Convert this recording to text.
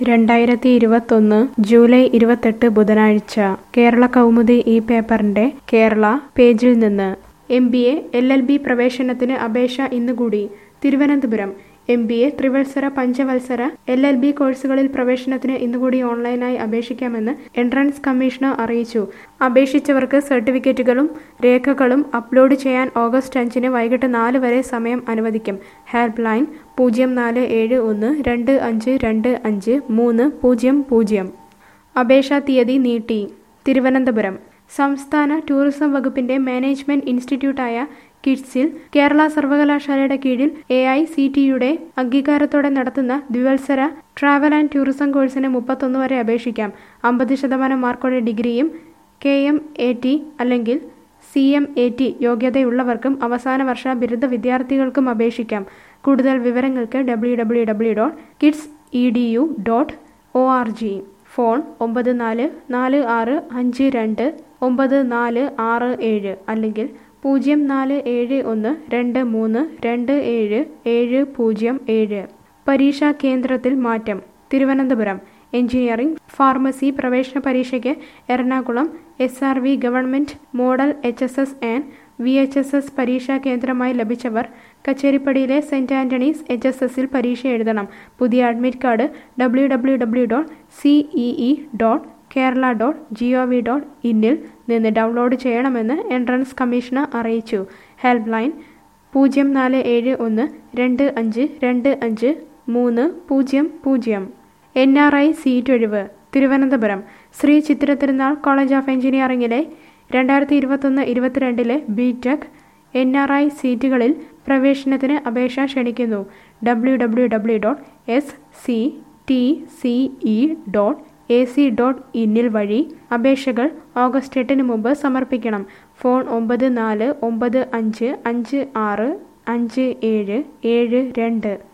രണ്ടായിരത്തി ഇരുപത്തൊന്ന് ജൂലൈ ഇരുപത്തെട്ട് ബുധനാഴ്ച കേരള കൗമുദി ഈ പേപ്പറിന്റെ കേരള പേജിൽ നിന്ന് M B A L L B പ്രവേശനത്തിന് അപേക്ഷ ഇന്നുകൂടി തിരുവനന്തപുരം എം ബി എ ത്രിവത്സര പഞ്ചവത്സര എൽ എൽ ബി കോഴ്സുകളിൽ പ്രവേശനത്തിന് ഇന്നുകൂടി ഓൺലൈനായി അപേക്ഷിക്കാമെന്ന് എൻട്രൻസ് കമ്മീഷണർ അറിയിച്ചു അപേക്ഷിച്ചവർക്ക് സർട്ടിഫിക്കറ്റുകളും രേഖകളും അപ്ലോഡ് ചെയ്യാൻ ഓഗസ്റ്റ് അഞ്ചിന് വൈകിട്ട് നാല് വരെ സമയം അനുവദിക്കും ഹെൽപ്പ് ലൈൻ പൂജ്യം നാല് ഏഴ് ഒന്ന് രണ്ട് അഞ്ച് രണ്ട് അഞ്ച് മൂന്ന് പൂജ്യം പൂജ്യം അപേക്ഷാ തീയതി നീട്ടി തിരുവനന്തപുരം സംസ്ഥാന ടൂറിസം വകുപ്പിന്റെ മാനേജ്മെന്റ് ഇൻസ്റ്റിറ്റ്യൂട്ടായ കിഡ്സിൽ കേരള സർവകലാശാലയുടെ കീഴിൽ എ ഐ സി ടിയുടെ അംഗീകാരത്തോടെ നടത്തുന്ന ദ്വിവത്സര ട്രാവൽ ആൻഡ് ടൂറിസം കോഴ്സിന് മുപ്പത്തൊന്ന് വരെ അപേക്ഷിക്കാം അമ്പത് ശതമാനം മാർക്കോടെ ഡിഗ്രിയും കെ എം എ ടി അല്ലെങ്കിൽ സി എം എ ടി യോഗ്യതയുള്ളവർക്കും അവസാന വർഷ ബിരുദ വിദ്യാർത്ഥികൾക്കും അപേക്ഷിക്കാം കൂടുതൽ വിവരങ്ങൾക്ക് W W W dot kids E D U dot O R G phone ഒമ്പത് നാല് നാല് ആറ് അഞ്ച് രണ്ട് ഒമ്പത് നാല് ആറ് ഏഴ് അല്ലെങ്കിൽ പൂജ്യം നാല് ഏഴ് ഒന്ന് രണ്ട് മൂന്ന് രണ്ട് ഏഴ് ഏഴ് പൂജ്യം ഏഴ് പരീക്ഷാ കേന്ദ്രത്തിൽ മാറ്റം തിരുവനന്തപുരം എഞ്ചിനീയറിംഗ് ഫാർമസി പ്രവേശന പരീക്ഷയ്ക്ക് Ernakulam S R V government model H S S and V H S S പരീക്ഷാ കേന്ദ്രമായി ലഭിച്ചവർ കച്ചേരിപ്പടിയിലെ സെന്റ് ആന്റണീസ് എച്ച് എസ് എസിൽ പരീക്ഷ എഴുതണം പുതിയ admit card W W W dot CEE dot Kerala dot G O V dot ഇന്നിൽ നിന്ന് ഡൗൺലോഡ് ചെയ്യണമെന്ന് എൻട്രൻസ് കമ്മീഷണർ അറിയിച്ചു ഹെൽപ്പ് ലൈൻ പൂജ്യം നാല് ഏഴ് ഒന്ന് രണ്ട് അഞ്ച് രണ്ട് അഞ്ച് മൂന്ന് പൂജ്യം പൂജ്യം എൻ ആർ ഐ സീറ്റ് ഒഴിവ് തിരുവനന്തപുരം ശ്രീ ചിത്തിര തിരുനാൾ കോളേജ് ഓഫ് എഞ്ചിനീയറിംഗിലെ രണ്ടായിരത്തി ഇരുപത്തൊന്ന് ഇരുപത്തിരണ്ടിലെ B tech N R I സീറ്റുകളിൽ പ്രവേശനത്തിന് അപേക്ഷ ക്ഷണിക്കുന്നു W W W dot S C T C E dot A C dot ഇന്നിൽ വഴി അപേക്ഷകൾ ഓഗസ്റ്റ് എട്ടിന് മുമ്പ് സമർപ്പിക്കണം ഫോൺ ഒമ്പത് നാല് ഒമ്പത് അഞ്ച് അഞ്ച് ആറ് അഞ്ച് ഏഴ് ഏഴ് രണ്ട്